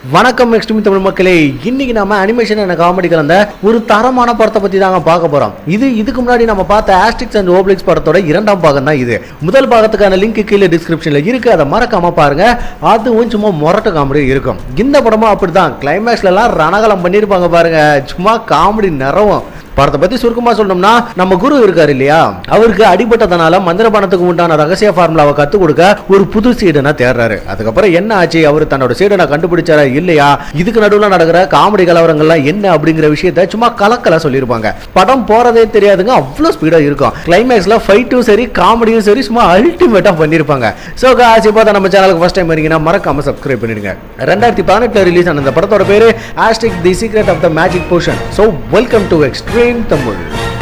வணக்கம் நெக்ஸ்ட் தமிழ் மக்களே இன்னைக்கு நாம அனிமேஷன் அண்ட் காமெடி கலந்த ஒரு தரமான படத்தை பத்தி தாங்க பார்க்க போறோம் இது இதுக்கு முன்னாடி நம்ம பார்த்த ஆஸ்டிக்ஸ் அண்ட் ஓப்ளிக்ஸ் படத்தோட இரண்டாம் பாகம் தான் இது முதல் பாகத்துக்கான லிங்க் கீழே டிஸ்கிரிப்ஷன்ல இருக்கு அதை மறக்காம பாருங்க அதுவும் சும்மா மொரட்ட காமெடி இருக்கும் இந்த படமும் அப்படிதான் கிளைமேக்ஸ்ல எல்லாம் ரணகலம் பண்ணிருப்பாங்க பாருங்க சும்மா காமெடி நிறவும் படத்தை பத்தி சுருக்கமா சொல்லணும்னா நம்ம குரு இருக்காரு இல்லையா அவருக்கு அடிபட்டதனால மந்திரபானத்துக்கு உண்டான ரகசிய ஃபார்முலாவை கத்து கொடுக்க ஒரு புது சீடனை தேடுறாரு அதுக்கப்புறம் என்ன ஆச்சு அவர் தன்னோட சீடனை கண்டுபிடிச்சாரா இல்லையா இதுக்கு நடுவுல நடக்கிற காமெடி கலவரங்கள்லாம் என்ன அப்படிங்கிற விஷயத்த சும்மா கலக்கலா சொல்லியிருப்பாங்க படம் போறதே தெரியாதுங்க அவ்வளவு ஸ்பீடா இருக்கும் கிளைமேக்ஸ்ல ஃபைட்டும் சரி காமெடியும் சரி சும்மா அல்டிமேட்டா பண்ணிருப்பாங்க சோ காசி பார்த்தா நம்ம சேனலுக்கு ஃபர்ஸ்ட் டைம் வரீங்கன்னா மறக்காம சப்ஸ்கிரைப் பண்ணிடுங்க ரெண்டாயிரத்தி பதினெட்டுல ரிலீஸ் ஆன இந்த படத்தோட பேரு Asterix the secret of the magic potion so welcome to extreme Tamil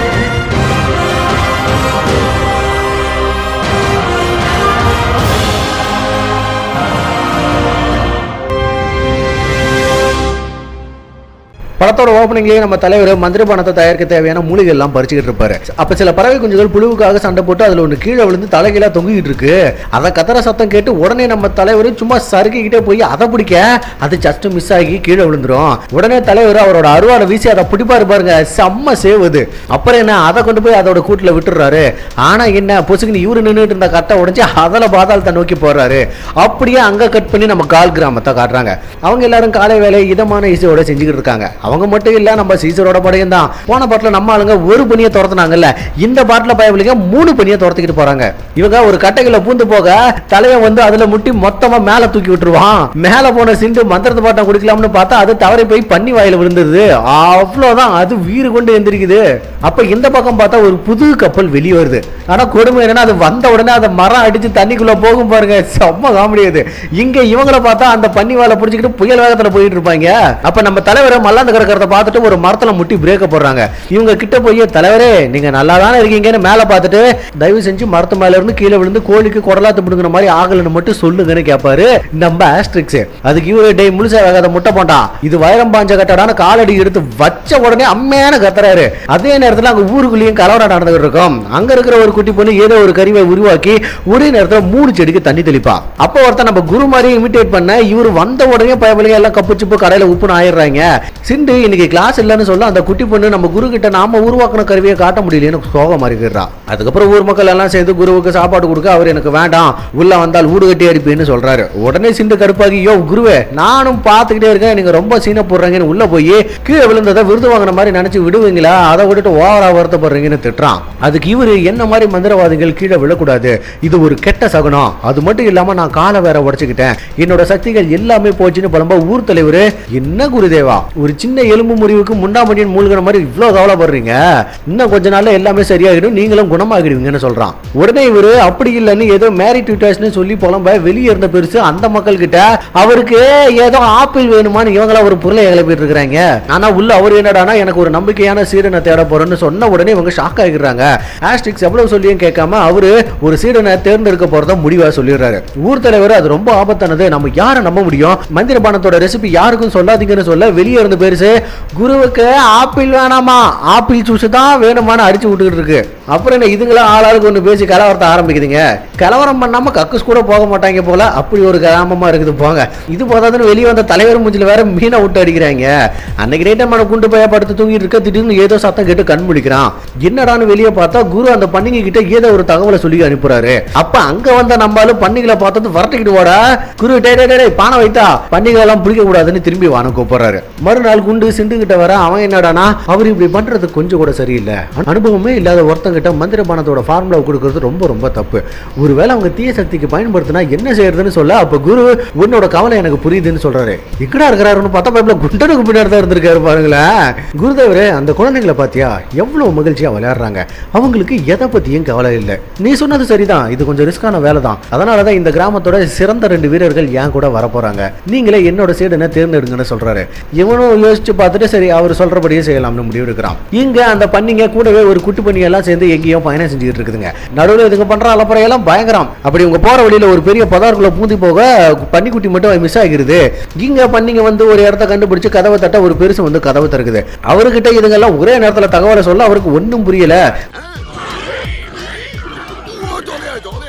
படத்தோட ஓப்பனிங்லேயே நம்ம தலைவர் மந்திரபானத்தை தயாரிக்க தேவையான மூலிகை எல்லாம் பறிச்சுக்கிட்டு இருப்பாரு அப்ப சில பறவை குஞ்சுகள் புழுவுக்காக சண்டை போட்டு அதுல ஒன்று கீழே விழுந்து தலைகீழா தொங்கிக்கிட்டு இருக்கு அதை கத்தர சத்தம் கேட்டு உடனே நம்ம தலைவர் சும்மா சறுக்கிக்கிட்டே போய் அதை பிடிக்க அது ஜஸ்ட் மிஸ் ஆகி கீழே விழுந்துரும் உடனே தலைவர் அவரோட அருவாளை வீசி அதை பிடிப்பாரு பாருங்க செம்ம சேவுது அப்புறம் என்ன அதை கொண்டு போய் அதோட கூட்டுல விட்டுறாரு ஆனா என்ன பொசுக்குன்னு இவரு நின்றுட்டு இருந்த கட்டை உடைஞ்சு அதில் பாதாளத்தை நோக்கி போறாரு அப்படியே அங்க கட் பண்ணி நம்ம கால் கிராமத்தை காட்டுறாங்க அவங்க எல்லாரும் காலை வேலையை இதமான இசையோட செஞ்சுக்கிட்டு இருக்காங்க அவங்க மட்டும் இல்ல நம்ம சீசரோட படையும் தான் போன பாட்டில் நம்ம ஆளுங்க ஒரு பணியை துரத்துனாங்கல்ல இந்த பாட்டில் பயவலிங்க மூணு பணியை துரத்திக்கிட்டு போறாங்க இவங்க ஒரு கட்டைகளை பூந்து போக தலையை வந்து அதுல முட்டி மொத்தமா மேல தூக்கி விட்டுருவான் மேல போன சிண்டு மந்திரத்து பாட்டம் குடிக்கலாம்னு பார்த்தா அது தவறி போய் பன்னி வாயில விழுந்துருது அவ்வளவுதான் அது வீறு கொண்டு எந்திரிக்குது அப்ப இந்த பக்கம் பார்த்தா ஒரு புது கப்பல் வெளியே வருது ஆனா கொடுமை என்னன்னா அது வந்த உடனே அதை மரம் அடிச்சு தண்ணிக்குள்ள போகும் பாருங்க செம்ம காமெடி அது இங்க இவங்கள பார்த்தா அந்த பன்னி வாழை பிடிச்சிக்கிட்டு புயல் வேகத்துல போயிட்டு இருப்பாங்க அப்ப நம்ம தலைவரை மல்லாந்து கிடக்கிறத பார்த்துட்டு ஒரு மரத்துல முட்டி பிரேக்க போடுறாங்க இவங்க கிட்ட போய் தலைவரே நீங்க நல்லா தானே இருக்கீங்கன்னு மேல பார்த்துட்டு தயவு செஞ்சு மரத்து மேல இருந்து கீழே விழுந்து கோழிக்கு குடலாத்து பிடுங்கிற மாதிரி ஆகலன்னு மட்டும் சொல்லுங்கன்னு கேட்பாரு நம்ம ஆஸ்ட்ரிக்ஸ் அதுக்கு இவரு டே முழுசா வேகாத முட்டை போட்டான் இது வைரம் பாஞ்ச கட்டடான காலடி எடுத்து வச்ச உடனே அம்மையான கத்துறாரு அதே நேரத்துல அங்க ஊருக்குள்ளேயும் கலவரம் நடந்துகிட்டு இருக்கும் அங்க இருக்கிற ஒரு குட்டி பொண்ணு ஏதோ ஒரு கருவை உருவாக்கி ஒரே நேரத்துல மூணு செடிக்கு தண்ணி தெளிப்பா அப்போ ஒருத்தன் நம்ம குரு மாதிரி இமிட்டேட் பண்ண இவர் வந்த உடனே பயபலிங்க எல்லாம் கப்பு சிப்பு கடையில உப்புன்னு ஆயிடுறாங்க சிண்டு இன்னைக்கு கிளாஸ் இல்லைன்னு சொல்ல அந்த குட்டி பொண்ணு நம்ம குரு கிட்ட நாம உருவாக்கின கருவியை காட்ட முடியலன்னு சோகமா இருக்கிறா அதுக்கப்புறம் ஊர் மக்கள் எல்லாம் சேர்ந்து குருவுக்கு சாப்பாடு கொடுக்க அவர் எனக்கு வேண்டாம் உள்ள வந்தால் ஊடு கட்டி அடிப்பேன்னு சொல்றாரு உடனே சிண்டு கருப்பாகி யோ குருவே நானும் பார்த்துக்கிட்டே இருக்கேன் நீங்க ரொம்ப சீன போடுறீங்கன்னு உள்ள போய் கீழே விழுந்ததை விருது வாங்கின மாதிரி நினைச்சு விடுவீங்களா அதை விட்டுட்டு ஓவரா வருத்தப்படுறீங்கன்னு திட்டுறான் அதுக்கு இவரு என்ன மாதிரி மந்திரவாதிகள் கீழே விழக்கூடாது இது ஒரு கெட்ட சகுனம் அது மட்டும் இல்லாம நான் காலை வேற உடைச்சுக்கிட்டேன் என்னோட சக்திகள் எல்லாமே போச்சுன்னு புலம்ப ஊர் தலைவர் என்ன குருதேவா ஒரு சின்ன எலும்பு முறிவுக்கு முண்டாமணியன் மூழ்கிற மாதிரி இவ்வளவு கவலைப்படுறீங்க இன்னும் கொஞ்ச நாள்ல எல்லாமே சரியாயிடும் நீங்களும் குணமாகிடுவீங்கன்னு சொல்றான் உடனே இவரு அப்படி இல்லைன்னு ஏதோ மேரி ட்விட்டர்ஸ்னு சொல்லி புலம்ப வெளியே இருந்த பெருசு அந்த மக்கள் கிட்ட அவருக்கு ஏதோ ஆப்பிள் வேணுமான்னு இவங்கள ஒரு பொருளை கிளப்பிட்டு இருக்கிறாங்க ஆனா உள்ள அவர் என்னடானா எனக்கு ஒரு நம்பிக்கையான சீடனை தேட போறேன்னு சொன்ன உடனே இவங்க ஷாக் ஆகிடுறாங்க ஆஸ்டிக்ஸ் எவ்வளவு சொல்லியும் கேட்காம அவரு ஒரு சீடனை தேர்ந்தெடுக்க போறதா முடிவா சொல்லிடுறாரு ஊர் தலைவர் அது ரொம்ப ஆபத்தானது நம்ம யாரை நம்ப முடியும் மந்திர பானத்தோட ரெசிபி யாருக்கும் சொல்லாதீங்கன்னு சொல்ல வெளியே இருந்த பெருசு குருவுக்கு ஆப்பிள் வேணாமா ஆப்பிள் ஜூஸ் தான் வேணுமான்னு அடிச்சு விட்டுக்கிட்டு இருக்கு அப்புறம் என்ன இதுங்களாம் ஆளாளுக்கு ஒன்று பேசி கலவரத்தை ஆரம்பிக்குதுங்க கலவரம் பண்ணாம கக்குஸ் கூட போக மாட்டாங்க போல அப்படி ஒரு கிராமமா இருக்குது போங்க இது போதாதுன்னு வெளியே வந்த தலைவர் மூஞ்சில வேற மீனை விட்டு அடிக்கிறாங்க அன்னைக்கு நைட்டை மன குண்டு பைய படுத்து தூங்கிட்டு இருக்க திடீர்னு ஏதோ சத்தம் கேட்டு கண் முழிக்கிறான் என்னடான்னு வெளியே பார்த்தா குரு அந்த பண்டிகை கிட்ட ஏதோ ஒரு தகவலை சொல்லி அனுப்புறாரு அப்ப அங்க வந்த நம்மளால பண்டிகளை பார்த்தது வரட்டிக்கிட்டு வாடா குரு டே டே டே, டே பானை வைத்தா பண்டிகை எல்லாம் பிடிக்க கூடாதுன்னு திரும்பி வான கூப்பிடுறாரு மறுநாள் குண்டு சிண்டு கிட்ட வர அவன் என்னடானா அவர் இப்படி பண்றது கொஞ்சம் கூட சரியில்லை அனுபவமே இல்லாத ஒருத்தங்கிட்ட மந்திர பானத்தோட ஃபார்முலா கொடுக்கறது ரொம்ப ரொம்ப தப்பு ஒருவேளை அவங்க தீய சக்திக்கு பயன்படுத்தினா என்ன செய்யறதுன்னு சொல்ல அப்ப குரு உன்னோட கவலை எனக்கு புரியுதுன்னு சொல்றாரு எங்கடா இருக்கிறாருன்னு பார்த்தா பைப்ல குண்டனுக்கு பின்னாடி தான் இருந்திருக்காரு பாருங்களேன் குருதேவரே அந்த குழந்தைங்களை பாத்தியா எவ்வளவு மகிழ்ச்சியா விளையாடுறாங்க அவங்களுக்கு எதை பத்தியும் கவலை இல்லை நீ சொன்னது சரிதான் இது கொஞ்சம் ரிஸ்கான வேலை தான் அதனாலதான் இந்த கிராமத்தோட சிறந்த ரெண்டு வீரர்கள் ஏன் கூட வர போறாங்க நீங்களே என்னோட சீடனை தேர்ந்தெடுங்கன்னு சொல்றாரு இவனும் யோசிச்சு பார்த்துட்டு சரி அவர் சொல்றபடியே செய்யலாம்னு முடிவு எடுக்கிறான் இங்க அந்த பண்ணிங்க கூடவே ஒரு குட்டி பண்ணி எல்லாம் சேர்ந்து எங்கேயோ பயணம் செஞ்சுட்டு இருக்குதுங்க நடுவில் இதுங்க பண்ற அலப்பறையெல்லாம் பயங்கரம் அப்படி உங்க போற வழியில ஒரு பெரிய பதார்க்குள்ள பூந்தி போக பன்னிக்குட்டி மட்டும் மிஸ் ஆகிருது இங்க பண்ணிங்க வந்து ஒரு இடத்த கண்டுபிடிச்சு கதவை தட்ட ஒரு பெருசு வந்து கதவை திறக்குது அவர்கிட்ட இதுங்கெல்லாம் ஒரே நேரத்துல தகவலை சொல்ல அவருக்கு ஒன்றும் புரியல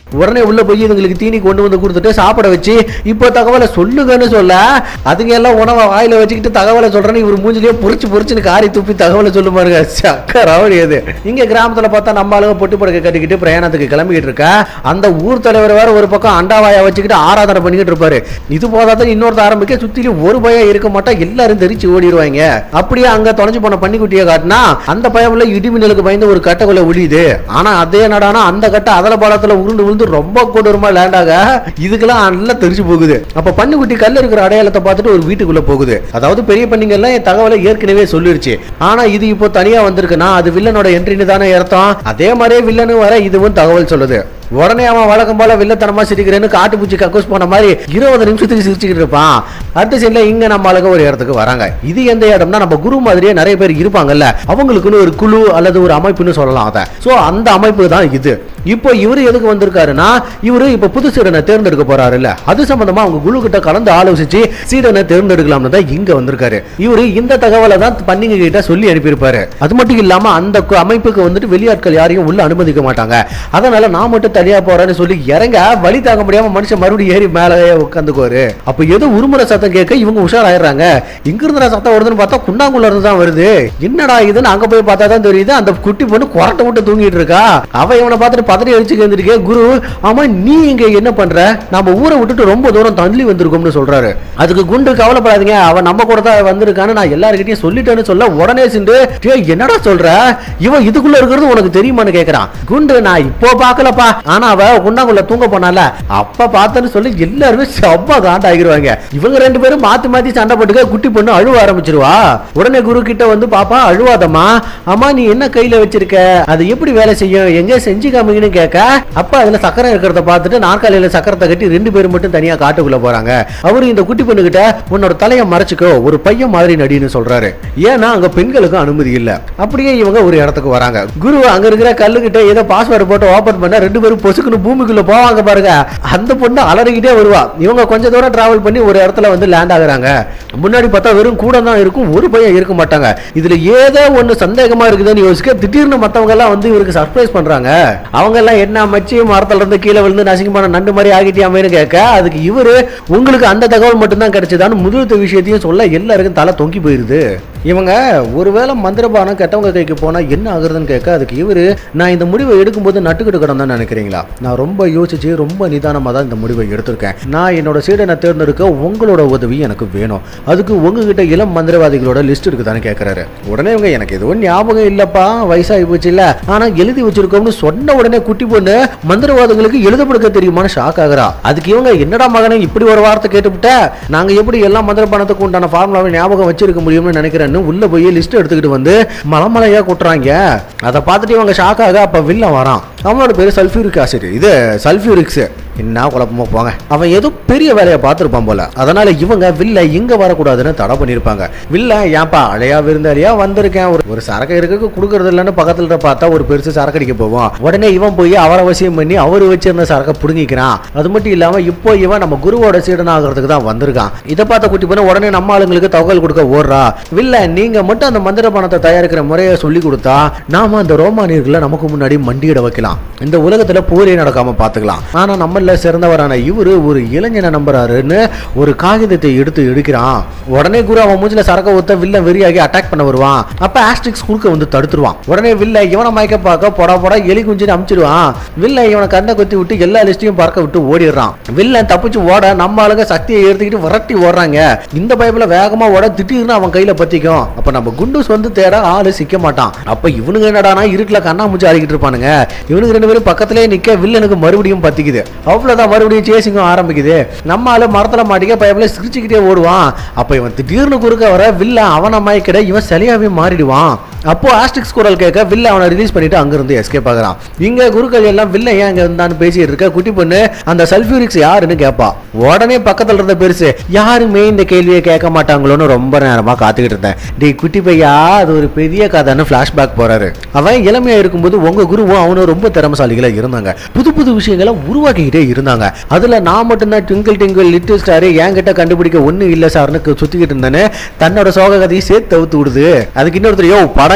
உடனே உள்ள போய் இதுங்களுக்கு தீனி கொண்டு வந்து கொடுத்துட்டு சாப்பிட வச்சு இப்போ தகவலை சொல்லுங்கன்னு சொல்ல அதுங்க எல்லாம் உணவை வாயில வச்சுக்கிட்டு தகவலை சொல்றேன்னு இவர் மூஞ்சிலேயே பொறிச்சு பொறிச்சுன்னு காரி துப்பி தகவலை சொல்லு பாருங்க சக்க ரவடி அது இங்க கிராமத்துல பார்த்தா நம்ம ஆளுங்க பொட்டு படுக்க கட்டிக்கிட்டு பிரயாணத்துக்கு கிளம்பிக்கிட்டு இருக்கா அந்த ஊர் தலைவர் வேற ஒரு பக்கம் அண்டாவாயா வச்சுக்கிட்டு ஆராதனை பண்ணிக்கிட்டு இருப்பாரு இது போதாதான் இன்னொருத்த ஆரம்பிக்க சுத்திலும் ஒரு பயம் இருக்க மாட்டா எல்லாரும் தெரிச்சு ஓடிடுவாங்க அப்படியே அங்க தொலைஞ்சு போன பன்னிக்குட்டியை காட்டினா அந்த பயமுள்ள இடிமின்னலுக்கு பயந்து ஒரு கட்டைக்குள்ள ஒளியுது ஆனா அதே நடானா அந்த கட்டை அதல பாலத்துல உருண்டு விழுந்து ரொம்ப கொடூரமா லேண்டாக இதுக்கெல்லாம் நல்லா தெரிஞ்சு போகுது அப்ப பன்னிக்குட்டி கல்ல இருக்கிற அடையாளத்தை பார்த்துட்டு ஒரு வீட்டுக்குள்ள போகுது அதாவது பெரிய பண்ணிங்க எல்லாம் என் தகவலை ஏற்கனவே சொல்லிருச்சு ஆனா இது இப்போ தனியா வந்திருக்குன்னா அது வில்லனோட என்ட்ரின்னு தானே அர்த்தம் அதே மாதிரியே வில்லனு வர இதுவும் தகவல் சொல்லுது உடனே அவன் வழக்கம் போல வில்லத்தனமா சிரிக்கிறேன்னு காட்டுப்பூச்சி கக்கூஸ் போன மாதிரி இருபது நிமிஷத்துக்கு சிரிச்சுக்கிட்டு இருப்பான் அடுத்த சைட்ல இங்க நம்ம ஆளுங்க ஒரு இடத்துக்கு வராங்க இது எந்த இடம்னா நம்ம குரு மாதிரியே நிறைய பேர் இருப்பாங்கல்ல அவங்களுக்குன்னு ஒரு குழு அல்லது ஒரு அமைப்புன்னு சொல்லலாம் அதை சோ அந்த அமைப்பு தான் இது இப்போ இவரு எதுக்கு வந்திருக்காருன்னா இவரு இப்ப புது சீடனை தேர்ந்தெடுக்க போறாருல்ல அது சம்பந்தமா அவங்க குழு கிட்ட கலந்து ஆலோசிச்சு சீடனை தேர்ந்தெடுக்கலாம்னு தான் இங்க வந்திருக்காரு இவரு இந்த தகவலை தான் பன்னிங்க கிட்ட சொல்லி அனுப்பியிருப்பாரு அது மட்டும் இல்லாம அந்த கு- அமைப்புக்கு வந்துட்டு வெளியாட்கள் யாரையும் உள்ள அனுமதிக்க மாட்டாங்க அதனால நான் மட்டும் தனியா போறேன்னு சொல்லி இறங்க வழி தாங்க முடியாம மனுஷன் மறுபடியும் ஏறி மேலே உட்காந்துக்குவாரு அப்ப ஏதோ உருமுறை சத்தம் கேட்க இவங்க உஷாராயிடுறாங்க இங்க இருந்து சத்தம் வருதுன்னு பார்த்தா குண்டாங்குள்ள இருந்து தான் வருது என்னடா இதுன்னு அங்க போய் பார்த்தா தான் தெரியுது அந்த குட்டி பொண்ணு குரட்டை விட்டு தூங்கிட்டு இருக்கா அவ இவனை பார்த்துட்டு பதறி அடிச்சு கேந்திருக்கே குரு ஆமா நீ இங்க என்ன பண்ற நம்ம ஊரை விட்டுட்டு ரொம்ப தூரம் தள்ளி வந்திருக்கோம்னு சொல்றாரு அதுக்கு குண்டு கவலைப்படாதீங்க அவன் நம்ம கூட தான் வந்திருக்கான்னு நான் எல்லாருக்கிட்டையும் சொல்லிட்டேன்னு சொல்ல உடனே சிண்டு "டேய், என்னடா சொல்ற இவன் இதுக்குள்ள இருக்கிறது உனக்கு தெரியுமான்னு கேக்குறான் குண்டு நான் இப்போ பார்க்கலப்பா ஆனா அவ குண்டாங்குள்ள தூங்க போனால அப்ப பார்த்தேன்னு சொல்லி எல்லாருமே செம்ம காண்டாகிருவாங்க இவங்க ரெண்டு பேரும் மாத்தி மாத்தி சண்டை போட்டுக்க குட்டி பொண்ணு அழுவ ஆரம்பிச்சிருவா உடனே குரு கிட்ட வந்து பாப்பா அழுவாதம்மா அம்மா நீ என்ன கையில வச்சிருக்க அது எப்படி வேலை செய்யும் எங்க செஞ்சு காமிங்கன்னு கேட்க அப்ப அதுல சக்கரம் இருக்கிறத பார்த்துட்டு நாற்காலியில சக்கரத்தை கட்டி ரெண்டு பேரும் மட்டும் தனியா காட்டுக்குள்ள போறாங்க அவரு இந்த குட்டி பொண்ணு கிட்ட உன்னோட தலையை மறைச்சுக்கோ ஒரு பையன் மாதிரி நடின்னு சொல்றாரு ஏன்னா அங்க பெண்களுக்கு அனுமதி இல்ல அப்படியே இவங்க ஒரு இடத்துக்கு வராங்க குரு அங்க இருக்கிற கல்லு கிட்ட ஏதோ பாஸ்வேர்டு போட்டு ஓபன் பண்ண ரெண்டு பேரும் பொசுக்குன்னு பூமிக்குள்ள போவாங்க பாருங்க அந்த பொண்ணு அலறிக்கிட்டே வருவா இவங்க கொஞ்ச தூரம் டிராவல் பண்ணி ஒரு இடத்துல வந்து லேண்ட் ஆகுறாங்க முன்னாடி பார்த்தா வெறும் கூட தான் இருக்கும் ஒரு பையன் இருக்க மாட்டாங்க இதுல ஏதோ ஒண்ணு சந்தேகமா இருக்குதுன்னு யோசிக்க திடீர்னு மத்தவங்க எல்லாம் வந்து இவருக்கு சர்ப்ரைஸ் பண்றாங்க அவங்க எல்லாம் என்ன மச்சி மரத்துல இருந்து கீழே விழுந்து நசிங்கமான நண்டு மாதிரி ஆகிட்டியாமேன்னு கேட்க அதுக்கு இவரு உங்களுக்கு அந்த தகவல் மட்டும்தான் கிடைச்சதான்னு முதல் விஷயத்தையும் சொல்ல எல்லாருக்கும் தலை தொங்கி போயிருது இவங்க ஒருவேளை மந்திரபானம் கெட்டவங்க கைக்கு போனா என்ன ஆகுறதுன்னு கேட்க அதுக்கு இவரு நான் இந்த முடிவை எடுக்கும்போது நட்டுக்கிட்டு கிடந்தேன் நினைக்கிறீங்களா நான் ரொம்ப யோசிச்சு ரொம்ப நிதானமா தான் இந்த முடிவை எடுத்திருக்கேன் நான் என்னோட சீடனை தேர்ந்தெடுக்க உங்களோட உதவி எனக்கு வேணும் அதுக்கு உங்ககிட்ட இளம் மந்திரவாதிகளோட லிஸ்ட் இருக்குதான்னு கேட்கறாரு உடனே இவங்க எனக்கு எதுவும் ஞாபகம் இல்லப்பா வயசாகி போச்சு இல்ல ஆனா எழுதி வச்சிருக்கோம்னு சொன்ன உடனே குட்டி பொண்ணு மந்திரவாதிகளுக்கு எழுத படுக்க தெரியுமான்னு ஷாக் ஆகுறா அதுக்கு இவங்க என்னடா மகனே இப்படி ஒரு வார்த்தை கேட்டுவிட்ட நாங்க எப்படி எல்லா மந்திரபானத்துக்கு உண்டான ஃபார்முலாவை ஞாபகம் வச்சிருக்க முடியும்னு நினைக்கிறேன்னு உள்ள போய் லிஸ்ட் எடுத்துக்கிட்டு வந்து மலமலையா கொட்டுறாங்க அதை பார்த்துட்டு இவங்க ஷாக் ஆக அப்ப வில்ல வரான் அவனோட பேரு சல்ஃபியூரிக் ஆசிட் இது சல்ஃபியூரிக்ஸ் என்ன குழப்பமா போங்க அவன் ஏதோ பெரிய வேலையை பார்த்துருப்பான் போல அதனால இவங்க வில்ல இங்க வரக்கூடாதுன்னு தடை பண்ணியிருப்பாங்க வில்ல ஏன்பா அழையா விருந்தாளியா வந்திருக்கேன் ஒரு ஒரு சரக்கு இருக்கு கொடுக்கறது இல்லைன்னு பக்கத்துல இருக்க பார்த்தா ஒரு பெருசு சரக்கு அடிக்க போவோம் உடனே இவன் போய் அவரை அவசியம் பண்ணி அவர் வச்சிருந்த சரக்கை புடுங்கிக்கிறான் அது மட்டும் இல்லாம இப்போ இவன் நம்ம குருவோட சீடன் ஆகிறதுக்கு தான் வந்திருக்கான் இதை பார்த்த குட்டி பண்ண உடனே நம்ம ஆளுங்களுக்கு தகவல் கொடுக்க ஓடுறா வில்ல நீங்க மட்டும் அந்த மந்திர பணத்தை தயாரிக்கிற முறையை சொல்லி கொடுத்தா நாம அந்த ரோமானியர்களை நமக்கு முன்னாடி மண்டியிட வைக்கலாம் இந்த உலகத்துல போரே நடக்காம பாத்துக்கலாம் ஆனா நம்மள சிறந்தவரான இவரு ஒரு இளைஞனை நம்புறாருன்னு ஒரு காகிதத்தை எடுத்து எடுக்கிறான் உடனே குரு அவன் மூஞ்சில சரக்க ஊத்த வில்ல வெறியாகி அட்டாக் பண்ண வருவான் அப்ப ஆஸ்ட்ரிக்ஸ் குறுக்க வந்து தடுத்துருவான் உடனே வில்ல இவனை மயக்க பார்க்க பொட பொட எலி குஞ்சுன்னு அமுச்சிடுவான் வில்ல இவனை கண்ணை கொத்தி விட்டு எல்லா லிஸ்டையும் பறக்க விட்டு ஓடிடுறான் வில்லன் தப்பிச்சு ஓட நம்ம ஆளுங்க சக்தியை எடுத்துக்கிட்டு விரட்டி ஓடுறாங்க இந்த பைபிள வேகமா ஓட திடீர்னு அவன் கையில பத்திக்கும் அப்ப நம்ம குண்டூஸ் வந்து தேட ஆளு சிக்க மாட்டான் அப்ப இவனுங்க என்னடானா இருட்டுல கண்ணாமூச்சி ஆடிக்கிட்டு இருப்பானுங்க இவனுக்கு ரெண்டு பேரும் பக்கத்திலே நிக்க வில்லனுக்கு மறுபடியும் பத்திக்குது அவ்வளவுதான் மறுபடியும் சேசிங்கும் ஆரம்பிக்குது நம்ம ஆளு மரத்துல மாட்டிக்க பைபிள சிரிச்சுக்கிட்டே ஓடுவான் அப்ப இவன் திடீர்னு குறுக்க வர வில்ல அவனை மயக்கிட இவன் சரியாவே மாறிடுவான் அப்போ ஆஸ்டிக்ஸ் குரல் கேட்க வில்ல அவனை ரிலீஸ் பண்ணிட்டு அங்கிருந்து எஸ்கேப் ஆகுறான் இங்க குருக்கள் எல்லாம் வில்ல ஏன் இங்க இருந்தான்னு பேசிட்டு இருக்க குட்டி பொண்ணு அந்த சல்பியூரிக்ஸ் யாருன்னு கேட்பா உடனே பக்கத்துல இருந்த பெருசு யாருமே இந்த கேள்வியை கேட்க மாட்டாங்களோன்னு ரொம்ப நேரமா காத்துக்கிட்டு இருந்தேன் டேய் குட்டி பையா அது ஒரு பெரிய கதைன்னு பிளாஷ்பேக் போறாரு அவன் இளமையா இருக்கும்போது உங்க குருவும் அவனும் ரொம்ப திறமசாலிகளா இருந்தாங்க புது புது விஷயங்களை உருவாக்கிக்கிட்டே இருந்தாங்க அதுல நான் மட்டும்தான் ட்விங்கிள் டிங்கிள் லிட்டில் ஸ்டார் என்கிட்ட கண்டுபிடிக்க ஒண்ணு இல்ல சார்னு சுத்திக்கிட்டு இருந்தேன்னு தன்னோட சோக கதையை சேர்த்து அவுத்து விடுது அதுக்கு இன்னொருத்தர் யோ படம்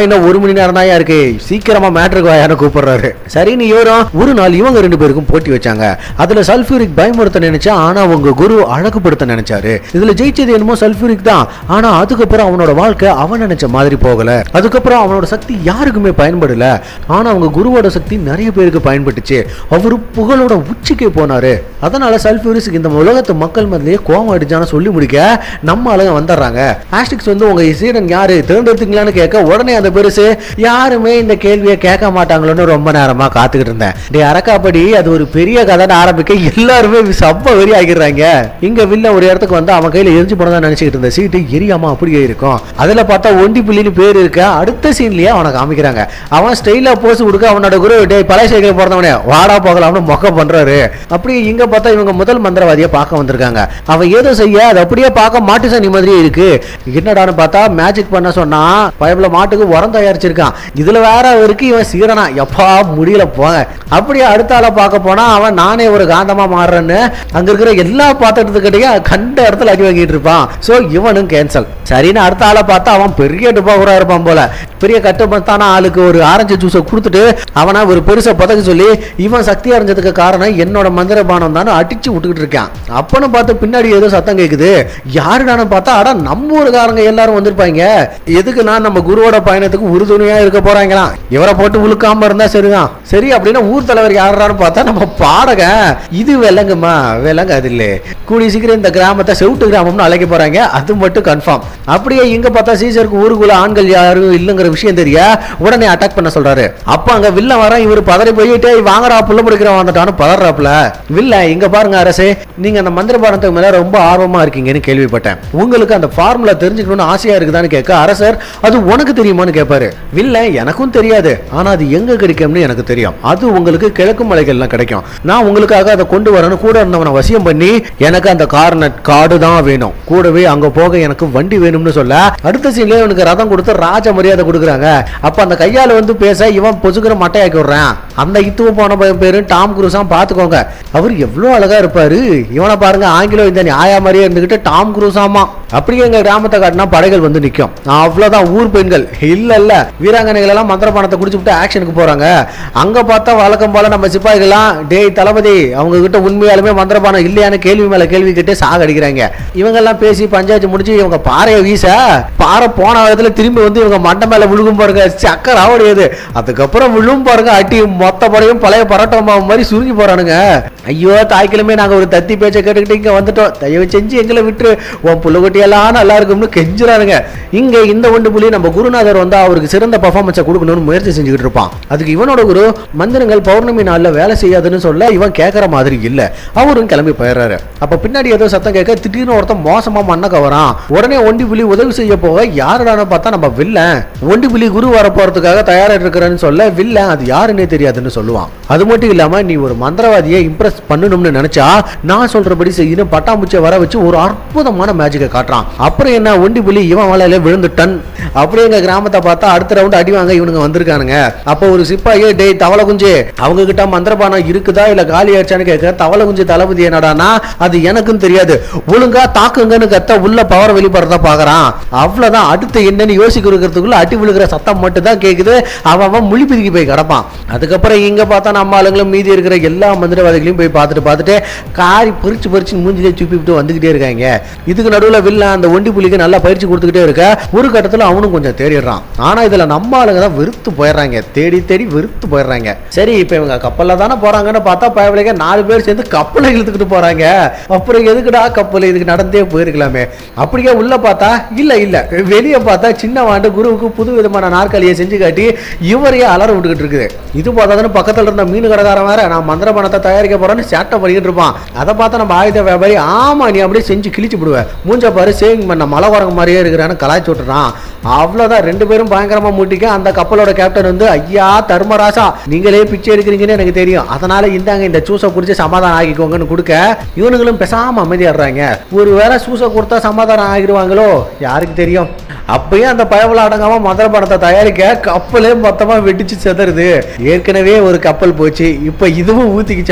இன்னும் ஒரு மணி நேரம் தான் இருக்கு சீக்கிரமா மேட்ருக்கு வாயான்னு கூப்பிடுறாரு சரின்னு இவரும் ஒரு நாள் இவங்க ரெண்டு பேருக்கும் போட்டி வச்சாங்க அதுல சல்ஃபியூரிக் பயமுறுத்த நினைச்சா ஆனா அவங்க குரு அழகுபடுத்த நினைச்சாரு இதுல ஜெயிச்சது என்னமோ சல்ஃபியூரிக் தான் ஆனா அதுக்கப்புறம் அவனோட வாழ்க்கை அவன் நினைச்ச மாதிரி போகல அதுக்கப்புறம் அவனோட சக்தி யாருக்குமே பயன்படல ஆனா அவங்க குருவோட சக்தி நிறைய பேருக்கு பயன்பட்டுச்சு அவரு புகழோட உச்சிக்கே போனாரு அதனால சல்ஃபியூரிஸ்க்கு இந்த உலகத்து மக்கள் மத்தியிலேயே கோவம் அடிச்சான்னு சொல்லி முடிக்க நம்ம ஆளுங்க வந்துடுறாங்க ஆஸ்டிக்ஸ் வந்து உங்க சீடன் யாரு தேர்ந்தெடுத்தீங்களான்னு கேட்க உடனே அந்த பெருசு யாருமே இந்த கேள்வியை கேட்க மாட்டாங்களோன்னு ரொம்ப நேரமா காத்துக்கிட்டு இருந்தேன் டே அரக்காப்படி அது ஒரு பெரிய கதைன்னு ஆரம்பிக்க எல்லாருமே சப்ப வெறி ஆகிடுறாங்க இங்க வில்ல ஒரு இடத்துக்கு வந்து அவன் கையில எரிஞ்சு போனதா நினைச்சுக்கிட்டு இருந்த சீட்டு எரியாம அப்படியே இருக்கும் அதுல பார்த்தா ஒண்டி புள்ளின்னு பேர் இருக்க அடுத்த சீன்லயே அவனை காமிக்கிறாங்க அவன் ஸ்டைலா போஸ் கொடுக்க அவனோட குரு டே பழைய சைக்கிள் பிறந்தவனே வாடா போகலாம்னு மொக்க பண்றாரு அப்படி இங்க பார்த்தா இவங்க முதல் மந்திரவாதியை பார்க்க வந்திருக்காங்க அவன் ஏதோ செய்ய அது அப்படியே பார்க்க மாட்டு சாணி மாதிரியே இருக்கு என்னடான்னு பார்த்தா மேஜிக் பண்ண சொன்னா பயப்புல மாட்டுக்கு உரம் தயாரிச்சிருக்கான் இதுல வேற இருக்கு இவன் சீரனா எப்பா முடியல போங்க அப்படியே அடுத்த ஆளை பார்க்க போனா அவன் நானே ஒரு காந்தமா மாறுறேன்னு அங்க இருக்கிற எல்லா பாத்திரத்துக்கிட்டயும் கண்ட இடத்துல அடி வாங்கிட்டு இருப்பான் சோ இவனும் கேன்சல் சரின்னு அடுத்த ஆளை பார்த்தா அவன் பெரிய டிப்பாவரா இருப்பான் போல பெரிய கட்டுமத்தான ஆளுக்கு ஒரு ஆரஞ்சு ஜூஸை கொடுத்துட்டு அவனை ஒரு பெருசை பதக்க சொல்லி இவன் சக்தி அடைஞ்சதுக்கு காரணம் என்னோட மந்திரபானம் தான் அடிச்சு விட்டுக்கிட்டு இருக்கான் அப்பன்னு பார்த்து பின்னாடி ஏதோ சத்தம் கேக்குது யாருடான்னு பார்த்தா அட நம்ம ஊருக்காரங்க எல்லாரும் வந்திருப்பாங்க எதுக்கு நான் நம்ம குருவோட பயணத்துக்கு உறுதுணையா இருக்க போறாங்களாம் இவரை போட்டு உழுக்காம இருந்தா சரிதான் சரி அப்படின்னா ஊர் தலைவர் யாரான்னு பார்த்தா நம்ம பாடகன் இது விலங்குமா விலங்கு அது இல்ல கூடி சீக்கிரம் இந்த கிராமத்தை செவுட்டு கிராமம்னு அழைக்க போறாங்க அது மட்டும் கன்ஃபார்ம் அப்படியே இங்க பார்த்தா சீசருக்கு ஊருக்குள்ள ஆண்கள் யாரும் இல்லைங்கிற விஷயம் தெரிய உடனே அட்டாக் பண்ண சொல்றாரு அப்ப அங்க வில்ல வர இவர் பதறி போயிட்டு வாங்கடா புள்ள முடிக்கிறவன் வந்துட்டான்னு பதறாப்ல வில்ல இங்க பாருங்க அரசே நீங்க அந்த மந்திர பானத்துக்கு மேல ரொம்ப ஆர்வமா இருக்கீங்கன்னு கேள்விப்பட்டேன் உங்களுக்கு அந்த ஃபார்முலா தெரிஞ்சுக்கணும்னு ஆசையா இருக்குதான்னு கேட்க அரசர் அது உனக்கு தெரியுமான்னு கேட்பாரு வில்ல எனக்கும் தெரியாது ஆனா அது எங்க கிடைக்கும்னு எனக்கு தெரியும் அது உங்களுக்கு கிழக்கு மலைகள்லாம் கிடைக்கும் நான் உங்களுக்காக அதை கொண்டு வரணும் கூட இருந்தவனை வசியம் பண்ணி எனக்கு அந்த கார்னட் காடு தான் வேணும் கூடவே அங்க போக எனக்கு வண்டி வேணும்னு சொல்ல அடுத்த சீன்லயே அவனுக்கு ரதம் கொடுத்து ராஜ மரியாதை கொடுக்குறாங்க அப்ப அந்த கையால வந்து பேச இவன் பொசுக்கிற மட்டையாக்கி விடுறான் அந்த இத்துவ போன பையன் பேரு டாம் குரூஸா பாத்துக்கோங்க அவர் எவ்வளவு அழகா இருப்பாரு இவனை பாருங்க ஆங்கிலம் இந்த ஆயா மாதிரியே இருந்துகிட்டு டாம் குரூஸாமா அப்படியே எங்க கிராமத்தை காட்டினா படைகள் வந்து நிக்கும் அவ்வளவுதான் ஊர் பெண்கள் இல்ல இல்ல வீராங்கனைகள் எல்லாம் மந்திர பணத்தை குடிச்சுட்டு ஆக்ஷனுக்கு போறாங்க அங்க பார்த்தா வழக்கம் போல நம்ம சிப்பாய்கள்லாம் டேய் தளபதி அவங்க கிட்ட உண்மையாலுமே மந்திரபானம் இல்லையான்னு கேள்வி மேல கேள்வி கேட்டு சாகடிக்கிறாங்க இவங்க எல்லாம் பேசி பஞ்சாயத்து முடிச்சு இவங்க பாறையை வீச பாறை போன விதத்துல திரும்பி வந்து இவங்க மண்டை மேல விழுகும் பாருங்க சக்கர் ஆவடியது அதுக்கப்புறம் விழும் பாருங்க அட்டி மொத்த படையும் பழைய பரோட்டா மாவு மாதிரி சுருங்கி போறானுங்க ஐயோ தாய்க்கிழமை நாங்க ஒரு தத்தி பேச்சை கேட்டுக்கிட்டு இங்க வந்துட்டோம் தயவு செஞ்சு எங்களை விட்டுரு உன் புள்ளுக்குட்டியெல்லாம் நல்லா இருக்கும்னு கெஞ்சுறானுங்க இங்க இந்த ஒன்று புள்ளி நம்ம குருநாதர் வந்து அவருக்கு சிறந்த பர்ஃபார்மன்ஸை கொடுக்கணும்னு முயற்சி செஞ்சுக்கிட்டு இருப்பான் அதுக்கு இவனோட குரு மந்திரங்கள் பௌர்ணமி நாள்ல வேலை செய்யாதுன்னு சொல்ல இவன் கேட்கற மாதிரி இல்ல அவரும் கிளம்பி போயிடுறாரு அப்ப பின்னாடி ஏதோ சத்தம் கேட்க திடீர்னு ஒருத்தன் மோசமா மண்ண கவரான் உடனே ஒண்டி புலி உதவி செய்ய போக யாருடான்னு பார்த்தா நம்ம வில்லன் ஒண்டி புலி குரு வர போறதுக்காக தயாரா இருக்கிறேன்னு சொல்ல வில்லன் அது யாருன்னே தெரியாதுன்னு சொல்லுவான் அது மட்டும் இல்லாம நீ ஒரு மந்திரவாதியை இம்ப்ரெஸ் பண்ணணும்னு நினைச்சா நான் சொல்றபடி செய்யணும் பட்டாம்பூச்சியை வர வச்சு ஒரு அற்புதமான மேஜிக்கை காட்டுறான் அப்புறம் என்ன ஒண்டி புலி இவன் வலையில விழுந்துட்டன் அப்படியே எங்க கிராமத்தை பார்த்தா அடுத்த ரவுண்ட் அடி வாங்க இவனுங்க வந்திருக்கானுங்க அப்போ ஒரு சிப்பாயே டேய் தவளை குஞ்சு அவங்க கிட்ட மந்திரபானம் இருக்குதா இல்ல காலி ஆயிடுச்சான்னு கேட்க தவளை குஞ்சு தளபதி என்னடானா அது எனக்கும் தெரியாது ஒழுங்கா தாக்குங்கன்னு கத்த உள்ள பவர் வெளிப்படுறதா பாக்குறான் அவ்வளவுதான் அடுத்து என்னன்னு யோசிக்கிறதுக்குள்ள அடி விழுகிற சத்தம் மட்டும் தான் கேக்குது அவன் அவன் முழி பிதுக்கி போய் கிடப்பான் அதுக்கப்புறம் இங்க பார்த்தா நம்ம ஆளுங்களும் மீதி இருக்கிற எல்லா மந்திரவாதிகளையும் போய் பார்த்துட்டு பார்த்துட்டு காரி பறிச்சு பறிச்சு மூஞ்சிலே துப்பிட்டு வந்துகிட்டே இருக்காங்க இதுக்கு நடுவுல வில்ல அந்த ஒண்டி புலிக்கு நல்லா பயிற்சி கொடுத்துக்கிட்டே இருக்க ஒரு கட்டத்துல அவனும் கொஞ்சம் தேடிடுறான் ஆனா இதுல நம்ம ஆளுங்க தான் வெறுத்து போயிடுறாங்க தேடி தேடி வெறுத்து போயிடுறாங்க சரி இப்ப இவங்க கப்பல்ல தானே போறாங்கன்னு பார்த்தா பயவிலைங்க நாலு பேர் சேர்ந்து கப்பலை இழுத்துக்கிட்டு போறாங்க அப்புறம் எதுக்குடா கப்பல் இதுக்கு நடந்தே போயிருக்கலாமே அப்படியே உள்ள பார்த்தா இல்ல இல்ல வெளியே பார்த்தா சின்ன வாண்டு குருவுக்கு புது விதமான நாற்காலியை செஞ்சு காட்டி இவரையே அலற விட்டுக்கிட்டு இருக்குது இது பார்த்தாதானே பக்கத்துல இருந்த மீன் கடைக்காரன் வேற நான் மந்திர பணத்தை தயாரிக்க போறேன்னு சேட்டை பண்ணிக்கிட்டு இருப்பான் அதை பார்த்தா நம்ம ஆயுத வியாபாரி ஆமா நீ அப்படியே செஞ்சு கிழிச்சு விடுவேன் மூஞ்ச பாரு சேவிங் பண்ண மலை வரங்க மாதிரியே இருக்கிறான்னு கலாய்ச்சி விட்டுறான் அவ்வளவுதான் ரெண்டு பேரும் பயங்கரமா மூட்டிக்க அந்த கப்பலோட கேப்டன் வந்து ஐயா தர்மராசா நீங்களே பிச்சை எடுக்கிறீங்கன்னு எனக்கு தெரியும் அதனால இந்தாங்க இந்த ஜூஸை குடிச்சு சமாதானம் ஆகிக்கோங்கன்னு கொடுக்க இவனுங்களும் பேசாம அமைதியாடுறாங்க ஒருவேளை ஜூஸை கொடுத்தா சமாதானம் ஆகிடுவாங்களோ யாருக்கு தெரியும் அப்பயும் அந்த பயவுல அடங்காம மதுர பணத்தை தயாரிக்க கப்பலே மொத்தமா வெடிச்சு செதறுது ஏற்கனவே ஒரு கப்பல் போச்சு இப்ப இதுவும் ஊத்திக்கிச்சா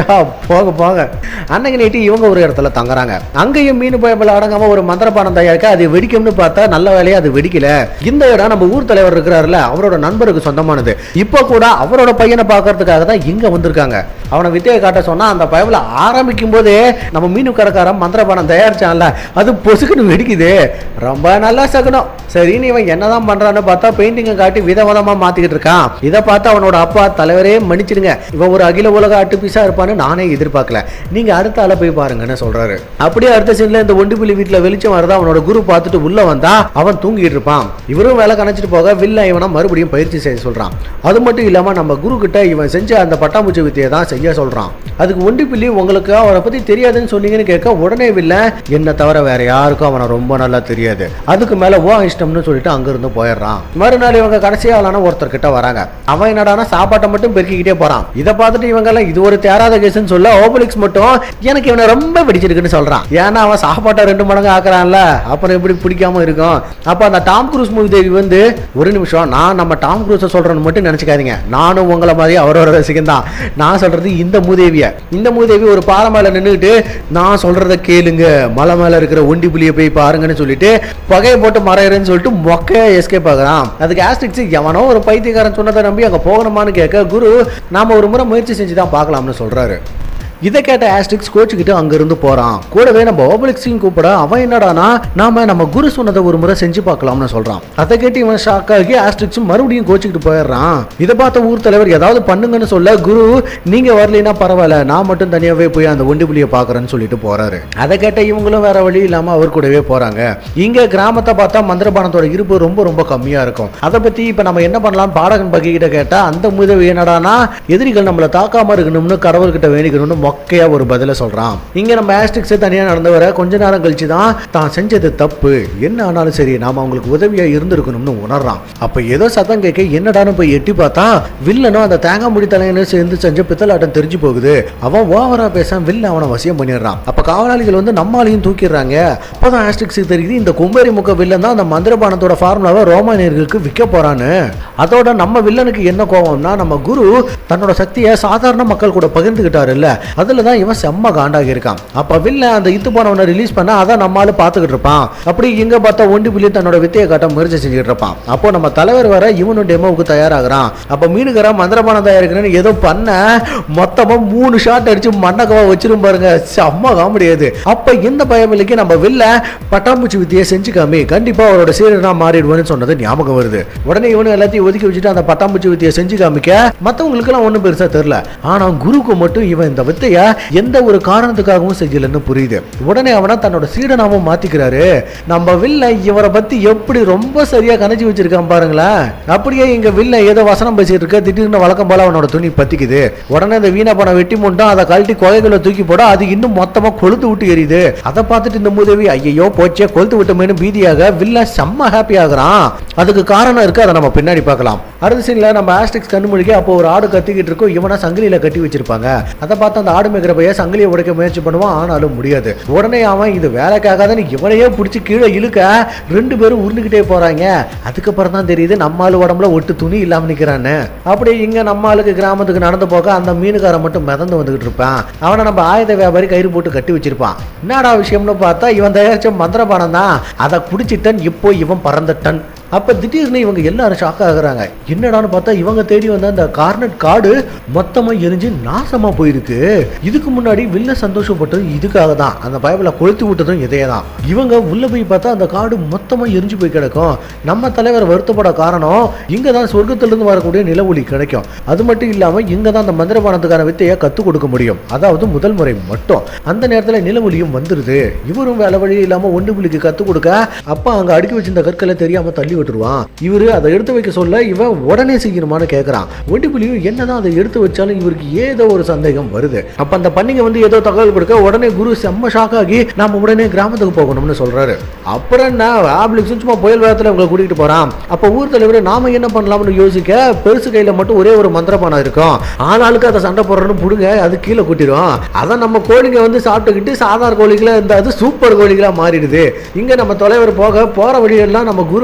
போக போக அன்னைக்கு நைட்டு இவங்க ஒரு இடத்துல தங்குறாங்க அங்கேயும் மீன் பயப்பில் அடங்காம ஒரு மந்திரபானம் தயாரிக்க அது வெடிக்கும்னு பார்த்தா நல்ல வேலையா அது வெடிக்கல இந்த இடம் நம்ம ஊர் தலைவர் இருக்கிறாருல அவரோட நண்பருக்கு சொந்தமானது இப்போ கூட அவரோட பையனை பார்க்கறதுக்காக தான் இங்க வந்திருக்காங்க அவனை வித்தையை காட்ட சொன்னா அந்த பயவில் ஆரம்பிக்கும் போதே நம்ம மீன் கடைக்காரன் மந்திரபானம் தயாரிச்சான்ல அது பொசுக்குன்னு வெடிக்குது ரொம்ப நல்லா சகுனம் சரி நீ இவன் என்னதான் பண்றான்னு பார்த்தா பெயிண்டிங்கை காட்டி விதவிதமா மாத்திக்கிட்டு இருக்கான் இதை பார்த்து அவனோட அப்பா தலைவரே மன்னிச்சிடுங்க இவன் ஒரு அகில உலக அட்டு பீஸா இருப்பான்னு நானே எதிர்பார்க்கல நீங்க அடுத்த ஆள போய் பாருங்கன்னு சொல்றாரு அப்படியே அடுத்த சீன்ல இந்த ஒண்டிப்புலி வீட்டுல வெளிச்சம் வரதா அவனோட குரு பார்த்துட்டு உள்ள வந்தா அவன் தூங்கிட்டு இருப்பான் இவரும் வேலை கணச்சிட்டு போக வில்ல இவனை மறுபடியும் பயிற்சி செய்ய சொல்றான் அது மட்டும் இல்லாம நம்ம குரு கிட்ட இவன் செஞ்ச அந்த பட்டாம்பூச்சி வித்தையை தான் செய்ய சொல்றான் அதுக்கு ஒண்டிப்புலி உங்களுக்கு அவரை பத்தி தெரியாதுன்னு சொன்னீங்கன்னு கேட்க உடனே வில்ல என்ன தவிர வேற யாருக்கும் அவனை ரொம்ப நல்லா தெரியாது அதுக்கு மேல ஓ இஷ்டம்னு சொல்லிட்டு அங்கிருந்து போயிடுறான் மறுநாள் இவங்க கடைசி ஆளான ஒருத்தர் கிட்ட வராங்க அவன் என்னடானா சாப்பாட்டை மட்டும் பெருக்கிக்கிட்டே போறான் இதை பார்த்துட்டு இவங்க எல்லாம் இது ஒரு தேராத கேஸ்ன்னு சொல்ல ஓபலிக்ஸ் மட்டும் எனக்கு இவனை ரொம்ப பிடிச்சிருக்குன்னு சொல்றான் ஏன்னா அவன் சாப்பாட்டை ரெண்டு மடங்கு ஆக்குறான்ல அப்புறம் எப்படி பிடிக்காம இருக்கும் அப்ப அந்த டாம் குரூஸ் மூவி தேவி வந்து ஒரு நிமிஷம் நான் நம்ம டாம் குரூஸை சொல்றேன்னு மட்டும் நினைச்சுக்காதீங்க நானும் உங்களை மாதிரி அவரோட ரசிகன் தான் நான் சொல்றது இந்த மூதேவிய இந்த மூதேவி ஒரு பாறை மேல நின்றுட்டு நான் சொல்றத கேளுங்க மலை மேல இருக்கிற ஒண்டி புலியை போய் பாருங்கன்னு சொல்லிட்டு பகையை போட்டு மறையிறேன்னு சொல்லிட்டு மொக்க எஸ்கேப் ஆகுறான் அதுக்கு ஆஸ்டிக்ஸ் எவனோ ஒரு பைத்தியக்காரன் சொன்னதை நம்பி அங்க போகணுமான்னு கேட்க குரு நாம ஒரு முறை முயற்சி செஞ்சு தான் பார்க்கலாம்னு சொல்றாரு இதை கேட்ட ஆஸ்டிக்ஸ் கோச்சுக்கிட்டு அங்கிருந்து போறான் கூடவே நம்ம ஓபலிக்ஸையும் கூப்பிட அவன் என்னடானா நாம நம்ம குரு சொன்னதை ஒரு முறை செஞ்சு பார்க்கலாம்னு சொல்றான் அதை கேட்டு இவன் ஷாக் ஆகி ஆஸ்டிக்ஸும் மறுபடியும் கோச்சுக்கிட்டு போயிடுறான் இதை பார்த்த ஊர் தலைவர் ஏதாவது பண்ணுங்கன்னு சொல்ல குரு நீங்க வரலைன்னா பரவாயில்ல நான் மட்டும் தனியாவே போய் அந்த ஒண்டி புலியை பாக்குறேன்னு சொல்லிட்டு போறாரு அதை கேட்ட இவங்களும் வேற வழி இல்லாம அவர் கூடவே போறாங்க இங்க கிராமத்தை பார்த்தா மந்திரபானத்தோட இருப்பு ரொம்ப ரொம்ப கம்மியா இருக்கும் அதை பத்தி இப்ப நம்ம என்ன பண்ணலாம் பாடகன் பகி கிட்ட கேட்டா அந்த முதவி என்னடானா எதிரிகள் நம்மளை தாக்காம இருக்கணும்னு கடவுள்கிட்ட வேண்டிக்கணும்னு மொக்கையா ஒரு பதில சொல்றான் இங்க நம்ம ஆஸ்டிக்ஸ் தனியா நடந்து வர கொஞ்ச நேரம் கழிச்சு தான் தான் செஞ்சது தப்பு என்ன ஆனாலும் சரி நாம அவங்களுக்கு உதவியா இருந்திருக்கணும்னு உணர்றான் அப்ப ஏதோ சத்தம் கேட்க என்னடான்னு போய் எட்டி பார்த்தா வில்லனும் அந்த தேங்காய் முடி தலையனும் சேர்ந்து செஞ்ச பித்தலாட்டம் தெரிஞ்சு போகுது அவன் ஓவரா பேச வில்ல அவனை வசியம் பண்ணிடுறான் அப்ப காவலாளிகள் வந்து நம்மாலையும் தூக்கிடுறாங்க அப்பதான் ஆஸ்டிக்ஸுக்கு தெரியுது இந்த கும்பேரி முக்க வில்லன் தான் அந்த மந்திரபானத்தோட ஃபார்முலாவை ரோமானியர்களுக்கு விற்க போறான்னு அதோட நம்ம வில்லனுக்கு என்ன கோவம்னா நம்ம குரு தன்னோட சக்தியை சாதாரண மக்கள் கூட பகிர்ந்துகிட்டாரு இல்ல அதுல தான் இவன் செம்ம காண்டாகி இருக்கான் அப்ப வில்லன் அந்த இத்து போனவனை ரிலீஸ் பண்ண அதான் நம்மால பாத்துக்கிட்டு இருப்பான் அப்படி இங்க பார்த்தா ஒண்டி புள்ளி தன்னோட வித்தையை காட்ட முயற்சி செஞ்சுட்டு இருப்பான் அப்போ நம்ம தலைவர் வர இவனும் டெமோவுக்கு தயாராகிறான் அப்ப மீனுக்கரா மந்திரபானம் தயாரிக்கிறேன்னு ஏதோ பண்ண மொத்தமா மூணு ஷாட் அடிச்சு மண்ணக்கவா வச்சிரும் பாருங்க செம்ம காமெடியாது அப்ப இந்த பயமில்லைக்கு நம்ம வில்ல பட்டாம்பூச்சி வித்தியை செஞ்சு காமி கண்டிப்பா அவரோட சீரனா மாறிடுவேன்னு சொன்னது ஞாபகம் வருது உடனே இவனு எல்லாத்தையும் ஒதுக்கி வச்சுட்டு அந்த பட்டாம்பூச்சி வித்தியை செஞ்சு காமிக்க மத்தவங்களுக்கு எல்லாம் ஒண்ணும் பெருசா தெரியல ஆனா குருக்கு மட்டும் இவன் இந்த வித்தைய எந்த ஒரு காரணத்துக்காகவும் செய்யலன்னு புரியுது உடனே அவனை தன்னோட சீடனாவும் மாத்திக்கிறாரு நம்ம வில்ல இவரை பத்தி எப்படி ரொம்ப சரியா கணிச்சு வச்சிருக்கான் பாருங்களேன் அப்படியே இங்க வில்ல ஏதோ வசனம் பேசிட்டு இருக்க திடீர்னு வழக்கம் போல அவனோட துணி பத்திக்குது உடனே இந்த வீணா பணம் வெட்டி முண்டான் அதை கழட்டி குகைகளை தூக்கி போட அது இன்னும் மொத்தமா கொளுத்து விட்டு எரியுது அதை பார்த்துட்டு இந்த மூதேவி ஐயோ போச்சே கொளுத்து விட்டமேனு பீதியாக வில்ல செம்ம ஹாப்பி ஆகுறான் அதுக்கு காரணம் இருக்கு அதை நம்ம பின்னாடி பார்க்கலாம் அடுத்த சீன்ல நம்ம ஆஸ்டிக்ஸ் கண்ணு முழிக்க அப்போ ஒரு ஆடு கத்திக்கிட்டு இருக்கும் இவனை சங்கிலியில கட்டி வச்சிருப்பாங்க அதை பார்த்து அந்த ஆடு மேய்க்கிற பையன் சங்கிலியை உடைக்க முயற்சி பண்ணுவான் ஆனாலும் முடியாது உடனே அவன் இது வேலைக்காகாதன்னு இவனையே பிடிச்சி கீழே இழுக்க ரெண்டு பேரும் உருண்டுகிட்டே போறாங்க அதுக்கப்புறம் தான் தெரியுது நம்ம ஆளு உடம்புல ஒட்டு துணி இல்லாம நிக்கிறான்னு அப்படியே இங்க நம்ம ஆளுக்கு கிராமத்துக்கு நடந்து போக அந்த மீனுக்காரன் மட்டும் மிதந்து வந்துகிட்டு இருப்பான் அவனை நம்ம ஆயுத வியாபாரி கயிறு போட்டு கட்டி வச்சிருப்பான் என்னடா விஷயம்னு பார்த்தா இவன் தயாரிச்ச மந்திரபானம் தான் அதை குடிச்சிட்டன் இப்போ இவன் பறந்துட்டன் அப்ப திடீர்னு இவங்க எல்லாரும் ஷாக் ஆகுறாங்க என்னடான்னு பார்த்தா இவங்க தேடி வந்த அந்த கார்னட் காடு மொத்தமா எரிஞ்சு நாசமா போயிருக்கு இதுக்கு முன்னாடி வில்ல சந்தோஷப்பட்டது இதுக்காக தான் அந்த பைபிளை கொளுத்தி விட்டதும் இதே தான் இவங்க உள்ள போய் பார்த்தா அந்த காடு மொத்தமா எரிஞ்சு போய் கிடக்கும் நம்ம தலைவர் வருத்தப்பட காரணம் இங்க தான் சொர்க்கத்திலிருந்து வரக்கூடிய நிலவொளி கிடைக்கும் அது மட்டும் இல்லாம இங்க தான் அந்த மந்திரபானத்துக்கான வித்தையை கத்து கொடுக்க முடியும் அதாவது முதல் முறை மட்டும் அந்த நேரத்துல நிலவொளியும் வந்துருது இவரும் வேலை வழி இல்லாம ஒன்று புலிக்கு கத்து கொடுக்க அப்பா அங்க அடுக்கி வச்சிருந்த கற்களை தெரியாம தள்ளி விட்டுருவான் இவரு அதை எடுத்து வைக்க சொல்ல இவன் உடனே செய்யணுமான்னு கேட்கறான் ஒண்டி புலியும் என்னதான் அதை எடுத்து வச்சாலும் இவருக்கு ஏதோ ஒரு சந்தேகம் வருது அப்ப அந்த பண்ணிங்க வந்து ஏதோ தகவல் கொடுக்க உடனே குரு செம்ம ஷாக் ஆகி நாம உடனே கிராமத்துக்கு போகணும்னு சொல்றாரு அப்புறம் என்ன ஆப்ளிக்ஸ் சும்மா புயல் வேகத்துல உங்களை கூட்டிகிட்டு போறான் அப்ப ஊர் தலைவர் நாம என்ன பண்ணலாம்னு யோசிக்க பெருசு கையில மட்டும் ஒரே ஒரு மந்திரபானம் இருக்கும் ஆனாளுக்கு அதை சண்டை போடுறோன்னு புடுங்க அது கீழே கூட்டிடும் அதான் நம்ம கோழிங்க வந்து சாப்பிட்டுக்கிட்டு சாதாரண கோழிகளா இருந்தா அது சூப்பர் கோழிகளா மாறிடுது இங்க நம்ம தலைவர் போக போற வழியெல்லாம் நம்ம குரு வந்துட்டு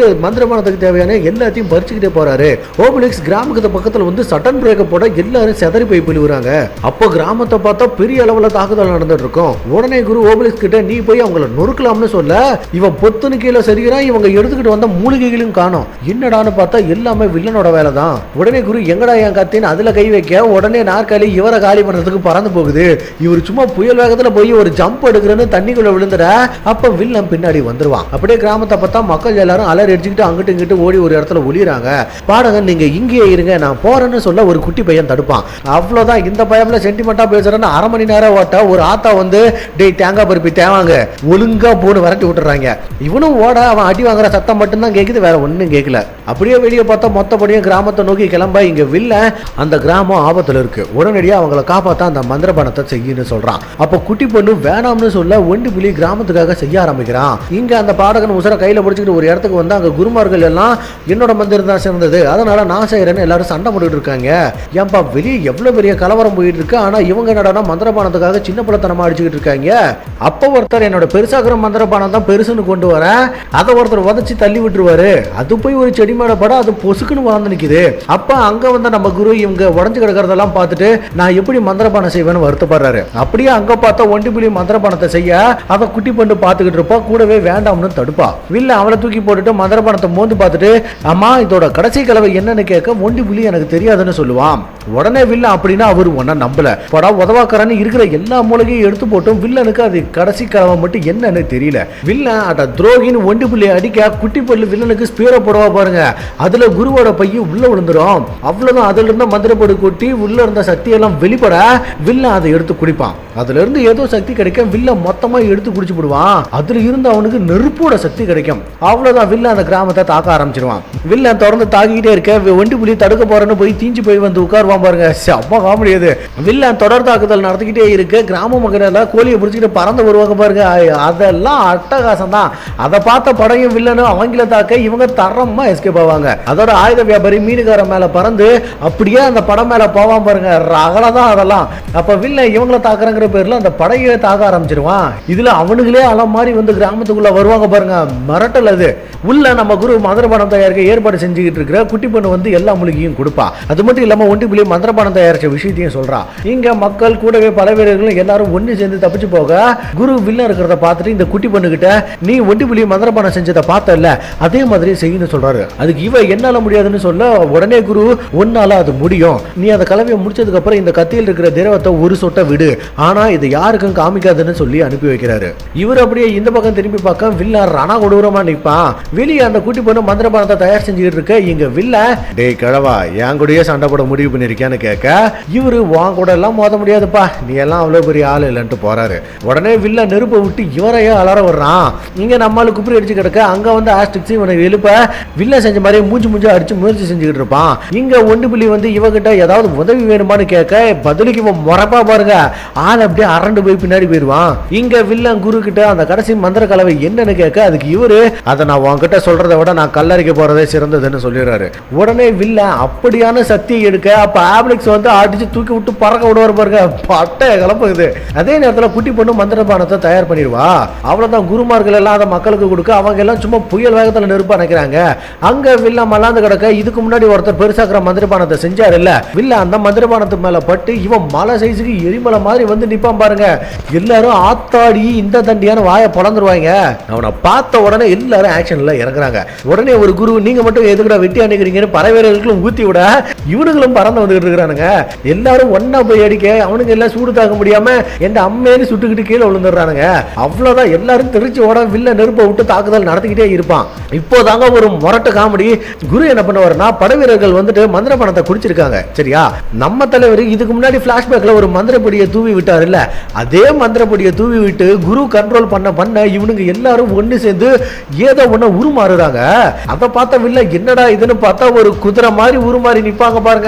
மந்திரபானத்துக்கு தேவையான எல்லாத்தையும் பறிச்சுக்கிட்டே போறாரு ஓபலிக்ஸ் கிராமத்துக்கு பக்கத்துல வந்து சட்டன் பிரேக்க போட எல்லாரும் செதறி போய் பிழுவுறாங்க அப்போ கிராமத்தை பார்த்தா பெரிய அளவுல தாக்குதல் நடந்துட்டு இருக்கும் உடனே குரு ஓபலிக்ஸ் கிட்ட நீ போய் அவங்கள நொறுக்கலாம்னு சொல்ல இவன் பொத்துன்னு கீழே சரிகிறான் இவங்க எடுத்துக்கிட்டு வந்த மூலிகைகளையும் காணும் என்னடான்னு பார்த்தா எல்லாமே வில்லனோட வேலை தான் உடனே குரு எங்கடா என் கத்தின்னு அதுல கை வைக்க உடனே நாற்காலி இவரை காலி பண்றதுக்கு பறந்து போகுது இவர் சும்மா புயல் வேகத்துல போய் ஒரு ஜம்ப் எடுக்கிறேன்னு தண்ணிக்குள்ள விழுந்துட அப்ப வில்லன் பின்னாடி வந்துருவான் அப்படியே கிராமத்தை பார்த்தா மக்கள் எல்லாரும் அலறி அடிச்சுக்கிட்டு அங்கிட்டு இங்கிட்டு ஓடி ஒரு இடத்துல ஒளியறாங்க பாடகன் நீங்க இங்கேயே இருங்க நான் போறேன்னு சொல்ல ஒரு குட்டி பையன் தடுப்பான் அவ்வளவுதான் இந்த பயம்ல சென்டிமெண்டா பேசுறேன்னு அரை மணி நேரம் ஓட்ட ஒரு ஆத்தா வந்து டேய் தேங்காய் பருப்பி தேவாங்க ஒழுங்கா போன்னு விரட்டி விட்டுறாங்க இவனும் ஓட அவன் அடி வாங்குற சத்தம் மட்டும்தான் கேக்குது வேற ஒண்ணும் கேட்கல அப்படியே வெளியே பார்த்தா மொத்தப்படியும் கிராமத்தை நோக்கி கிளம்ப இங்க வில்ல அந்த கிராமம் ஆபத்துல இருக்கு உடனடியா அவங்கள காப்பாத்த அந்த மந்திரபானத்தை செய்யுன்னு சொல்றான் அப்ப குட்டி பொண்ணு வேணாம்னு சொல்ல ஒண்டி புலி கிராமத்துக்காக செய்ய ஆரம்பிக்கிறான் இங்க அந்த பாடகன் உசர கையில பிடிச்சிக்கிட்டு ஒரு இடத்துக்கு வந்து அங்க குருமார்கள் எல்லாம் என்னோட மந்திரம் தான் சிறந்தது அதனால நான் செய்யறேன்னு எல்லாரும் சண்டை போட்டுட்டு இருக்காங்க ஏன்பா வெளியே எவ்வளவு பெரிய கலவரம் போயிட்டு இருக்கு ஆனா இவங்க என்னடா மந்திரபானத்துக்காக சின்ன பிள்ளைத்தனமா அடிச்சுக்கிட்டு இருக்காங்க அப்ப ஒருத்தர் என்னோட பெருசாகிற மந்திரபானம் தான் பெருசுன்னு கொண்டு வர அதை ஒருத்தர் உதச்சி தள்ளி விட்டுருவாரு அது போய் ஒரு செடி மேல பட அது பொசுக்குன்னு வளர்ந்து நிக்குது அப்ப அங்க வந்து நம்ம குரு இவங்க உடஞ்சு கிடக்கிறதெல்லாம் பார்த்துட்டு நான் எப்படி மந்திரபானம் செய்வேன்னு வருத்தப்படுறாரு அப்படியே அங்க பார்த்தா ஒண்டி புலி மந்திரபானத்தை செய்ய அதை குட்டி பண்ணு பார்த்துக்கிட்டு இருப்பா கூடவே வேண்டாம்னு தடுப்பா வில்ல அவளை தூக்கி போட்டுட்டு மந்திரபானத்தை மோந்து பார்த்துட்டு அம்மா இதோட கடைசி கலவை என்னன்னு கேட்க ஒண்டி புலி எனக்கு தெரியாதுன்னு சொல்லுவான் உடனே வில்ல அப்படின்னா அவர் ஒன்ன நம்பல படா உதவாக்கறன்னு இருக்கிற எல்லா மூலையும் எடுத்து போட்டும் வில்லனுக்கு அது கடைசி கலவை மட்டும் என்னன்னு தெரியல வில்லன் அட துரோகின்னு ஒண்டி புள்ளி அடிக்க குட்டி பல்லு வில்லனுக்கு ஸ்பீரை போடவா பாருங்க அதுல குருவோட பைய உள்ள விழுந்துரும் அவ்வளவுதான் அதுல இருந்த மந்திரப்பொடி கொட்டி உள்ள இருந்த சக்தி எல்லாம் வெளிப்பட வில்லன் அதை எடுத்து குடிப்பான் அதுல இருந்து ஏதோ சக்தி கிடைக்கும் வில்ல மொத்தமா எடுத்து குடிச்சு விடுவான் அதுல இருந்து அவனுக்கு நெருப்போட சக்தி கிடைக்கும் அவ்வளவுதான் வில்ல அந்த கிராமத்தை தாக்க ஆரம்பிச்சிருவான் வில்லன் தொடர்ந்து தாக்கிட்டே இருக்க வி- ஒண்டி புலி தடுக்க போறேன்னு போய் தீஞ்சு போய் வந்து உட்காருவான் பாருங்க செம்ம காமெடி அது வில்லன் தொடர் தாக்குதல் நடத்திக்கிட்டே இருக்கு கிராம மக்கள் எல்லாம் கோழியை பிடிச்சிக்கிட்டு பறந்து வருவாங்க பாருங்க ஐ- அதெல்லாம் அட்டகாசம் தான் அதை பார்த்த படையும் வில்லனும் அவங்கள தாக்க இவங்க தரமா எஸ்கேப் ஆவாங்க அதோட ஆயுத வியாபாரி மீனுக்காரன் மேல பறந்து அப்படியே அந்த படம் மேல போவான் பாருங்க ரகலை தான் அதெல்லாம் அப்ப வில்லன் இவங்கள தாக்குறங்கிற பேர்ல அந்த படையை தாக்க ஆரம்பிச்சிருவான் இதுல அவனுங்களே அலம் மாதிரி வந்து கிராமத்துக்குள்ள வருவாங்க பாருங்க மிரட்டல் அது உள்ள நம்ம குரு மந்திரபானம் தயாரிக்க ஏற்பாடு செஞ்சுக்கிட்டு இருக்கிற குட்டி பொண்ணு வந்து எல்லா மூலிகையும் கொடுப்பா அது மட்டும் இல்லாம ஒண்டி புலி மந்திரபானம் தயாரிச்ச விஷயத்தையும் சொல்றா இங்க மக்கள் கூடவே பல வீரர்களும் எல்லாரும் ஒண்ணு சேர்ந்து தப்பிச்சு போக குரு வில்லன் இருக்கிறத பார்த்துட்டு இந்த குட்டி பொண்ணு கிட்ட நீ ஒண்டி புலி மந்திரபானம் செஞ்சதை பார்த்தல அதே மாதிரி செய்யணும் சொல்றாரு அதுக்கு இவ என்னால முடியாதுன்னு சொல்ல உடனே குரு உன்னால அது முடியும் நீ அந்த கலவையை முடிச்சதுக்கு அப்புறம் இந்த கத்தியில் இருக்கிற திரவத்தை ஒரு சொட்டை விடு ஆனா இது யாருக்கும் காமிக்காதுன்னு சொல்லி அனுப்பி வைக்கிறாரு இவர் அப்படியே இந்த பக்கம் திரும்பி பார்க்க வில்ல ரணா கொடூரமா நிப்பான் வெளியே அந்த குட்டி பொண்ணு மந்திரபானத்தை தயார் செஞ்சுக்கிட்டு இருக்க இங்க வில்ல டேய் கிழவா என் கூடயே சண்டை போட முடிவு பண்ணிருக்கியான்னு கேட்க இவரு உன் கூட எல்லாம் மோத முடியாதுப்பா நீ எல்லாம் அவ்வளவு பெரிய ஆள் இல்லைன்ட்டு போறாரு உடனே வில்ல நெருப்பை விட்டு இவரையே அலற வர்றான் இங்க நம்மால குப்பரி அடிச்சு கிடக்க அங்க வந்து ஆஸ்டிக்ஸ் இவனை எழுப்ப வில்ல செஞ்ச மாதிரி மூஞ்சி மூஞ்சி அடிச்சு முயற்சி செஞ்சுக்கிட்டு இருப்பான் இங்க ஒண்டு புலி வந்து இவகிட்ட ஏதாவது உதவி வேணுமான்னு கேட்க பதிலுக்கு இவன் முறப்பா பாருங்க ஆள் அப்படியே அரண்டு போய் பின்னாடி போயிடுவான் இங்க வில்லன் குரு கிட்ட அந்த கடைசி மந்திர கலவை என்னன்னு கேட்க அதுக்கு இவரு அதை நான் உன்கிட்ட சொல்றதை விட நான் கல்லறைக்க போறதே சிறந்ததுன்னு சொல்லிடுறாரு உடனே வில்லன் அப்படியான சக்தியை எடுக்க அப்ப ஆப்ளிக்ஸ் வந்து அடிச்சு தூக்கி விட்டு பறக்க விடுவார் பாருங்க பட்டைய கலப்புது அதே நேரத்துல குட்டி பொண்ணு மந்திரபானத்தை தயார் பண்ணிடுவா அவ்வளவுதான் குருமார்கள் எல்லாம் அதை மக்களுக்கு கொடுக்க அவங்க எல்லாம் சும்மா புயல் வேகத்துல நெருப்பு அணைக்கிறாங்க அங்க வில்ல மல்லாந்து கிடக்க இதுக்கு முன்னாடி ஒருத்தர் பெருசாக்குற மந்திரபானத்தை செஞ்சாரு இல்ல வில்ல அந்த மந்திரபானத்து மேல பட்டு இவன் மலை சைஸுக்கு எரிமலை மாதிரி வந்து நிப்பான் பாருங்க எல்லாரும் ஆத்தாடி இந்த தண்டியான வாயை பொழந்துருவாங்க அவனை பார்த்த உடனே எல்லாரும் ஆக்ஷன்ல இறங்குறாங்க உடனே ஒரு குரு நீங்க மட்டும் எதுக்குடா வெட்டி அணைக்கிறீங்கன்னு பறவைகளுக்கும் ஊத்தி விட இவனுங்களும் பறந்து வந்துகிட்டு இருக்கிறானுங்க எல்லாரும் ஒண்ணா போய் அடிக்க அவனுங்க எல்லாம் சூடு தாக்க முடியாம எந்த அம்மேன்னு சுட்டுக்கிட்டு கீழே விழுந்துடுறானுங்க அவ்வளவுதான் எல்லாரும் தெரிச்சு ஓட வில்ல நெருப்பை விட்டு தாக்குதல் நடத்திக்கிட்டே இருப்பான் இப்போதாங்க ஒரு முரட்டு காமெடி குரு என்ன பண்ணுவாருன்னா படைவீரர்கள் வந்துட்டு மந்திர பணத்தை குடிச்சிருக்காங்க சரியா நம்ம தலைவர் இதுக்கு முன்னாடி பிளாஷ்பேக்ல ஒரு மந்திரப்பொடியை தூவி விட்டார் இல்ல அதே மந்திரப்பொடியை தூவி விட்டு குரு கண்ட்ரோல் பண்ண பண்ண இவனுங்க எல்லாரும் ஒண்ணு சேர்ந்து ஏதோ ஒண்ணு உருமாறுறாங்க அதை பார்த்த வில்ல என்னடா இதுன்னு பார்த்தா ஒரு குதிரை மாதிரி உருமாறி நிப்பாங்க பாருங்க சும்மா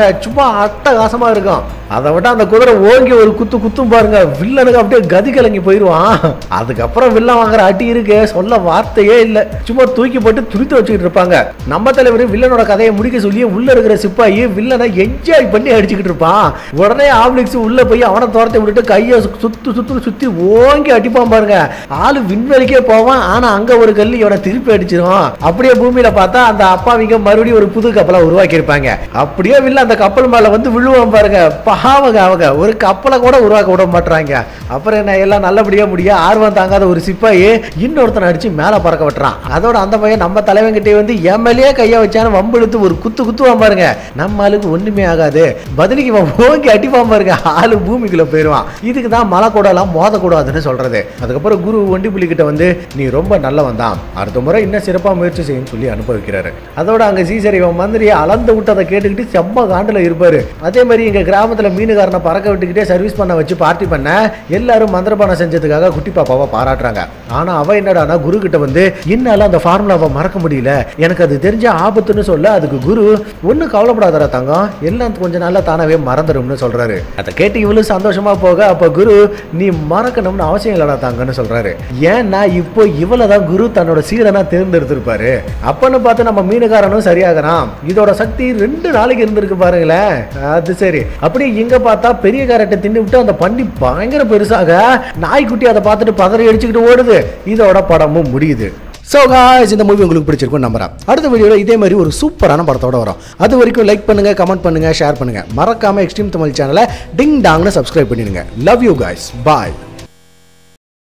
அட்டகாசமா இருக்கும் அதை விட அந்த குதிரை ஓங்கி ஒரு குத்து குத்தும் பாருங்க வில்லனுக்கு அப்படியே கதி கலங்கி போயிடுவான் அதுக்கப்புறம் வில்லன் வாங்குற அடி இருக்கு சொல்ல வார்த்தையே இல்லை சும்மா தூக்கி போட்டு துரித்து வச்சுக்கிட்டு இருப்பாங்க நம்ம தலைவர் வில்லனோட கதையை முடிக்க சொல்லி உள்ள இருக்கிற சிப்பாயி வில்லனை என்ஜாய் பண்ணி அடிச்சுக்கிட்டு இருப்பான் உடனே ஆப்ளிக்ஸ் உள்ள போய் அவனை துரத்தி விட்டுட்டு கையை சுத்து சுத்து சுத்தி ஓங்கி அடிப்பான் பாருங்க ஆளு விண்வெளிக்கே போவான் ஆனா அங்க ஒரு கல்லு இவனை திருப்பி அடிச்சிரும் அப்படியே பூமியில பார்த்தா அந்த அப்பாவிங்க மறுபடியும் ஒரு புது கப்பலை உருவாக்கி இருப்பாங்க அப்படியே வில்ல அந்த கப்பல் மேல வந்து விழுவான் பாருங்க பாவங்க அவங்க ஒரு கப்பலை கூட உருவாக்க விட மாட்டாங்க அப்புறம் என்ன எல்லாம் நல்லபடியா முடிய ஆர்வம் தாங்காத ஒரு சிப்பாயி இன்னொருத்தனை அடிச்சு மேல பறக்க விட்டுறான் அதோட அந்த பையன் நம்ம தலைவன்கிட்டே வந்து எம்எல்ஏ கைய வச்சானு வம்பெடுத்து ஒரு குத்து குத்துவான் பாருங்க நம்ம ஆளுக்கு ஒண்ணுமே ஆகாது பதிலுக்கு இவன் ஓங்கி அடிப்பான் பாருங்க ஆளு பூமிக்குள்ள போயிருவான் இதுக்கு தான் மலை கூடலாம் மோதக்கூடாதுன்னு சொல்றது அதுக்கப்புறம் குரு ஒண்டி புலிகிட்ட வந்து நீ ரொம்ப நல்லவன் தான் அடுத்த முறை இன்னும் சிறப்பா முயற்சி செய்யுன்னு சொல்லி அனுப்ப வைக்கிறாரு அதோட அங்க சீசர் இவன் மந்திரியை அளந்து விட்டதை கேட்டுக்கிட்டு செம்ம காண்டுல இருப்பாரு அதே மாதிரி எங்க கிராமத்துல மீனுகாரனை பறக்க விட்டுக்கிட்டே சர்வீஸ் பண்ண வச்சு பார்ட்டி பண்ண எல்லாரும் மந்திரபானம் செஞ்சதுக்காக குட்டி பாப்பாவை பாராட்டுறாங்க ஆனா அவ என்னடானா குரு கிட்ட வந்து என்னால அந்த ஃபார்முலாவை மறக்க முடியல எனக்கு அது தெரிஞ்ச ஆபத்துன்னு சொல்ல அதுக்கு குரு ஒன்றும் கவலைப்படாதடா தங்கம் எல்லாம் கொஞ்ச நாள்ல தானாவே மறந்துடும்னு சொல்றாரு அதை கேட்டு இவளும் சந்தோஷமா போக அப்ப குரு நீ மறக்கணும்னு அவசியம் இல்லடா தாங்கன்னு சொல்றாரு ஏன்னா இப்போ இவளை தான் குரு தன்னோட சீரனா தேர்ந்தெடுத்திருப்பாரு அப்பன்னு பார்த்து நம்ம மீனுகாரனும் சரியாகிறான் இதோட சக்தி ரெண்டு நாளைக்கு இருந்திருக்கு பாருங்களேன் அது சரி அப்படியே இங்க பார்த்தா பெரிய கேரட்டை தின்னு விட்டு அந்த பண்டி பயங்கர பெருசாக நாய்க்குட்டி அதை பார்த்துட்டு பதறி அடிச்சுக்கிட்டு ஓடுது இதோட படமும் முடியுது ஸோ காய்ஸ் இந்த மூவி உங்களுக்கு பிடிச்சிருக்கும் நம்புறேன் அடுத்த வீடியோவில் இதே மாதிரி ஒரு சூப்பரான படத்தோட வரும் அது வரைக்கும் லைக் பண்ணுங்க கமெண்ட் பண்ணுங்க ஷேர் பண்ணுங்க மறக்காம எக்ஸ்ட்ரீம் தமிழ் சேனலை டிங் டாங்னு சப்ஸ்கிரைப் பண்ணிடுங்க love you guys bye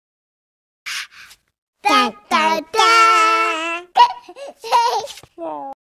Da da da.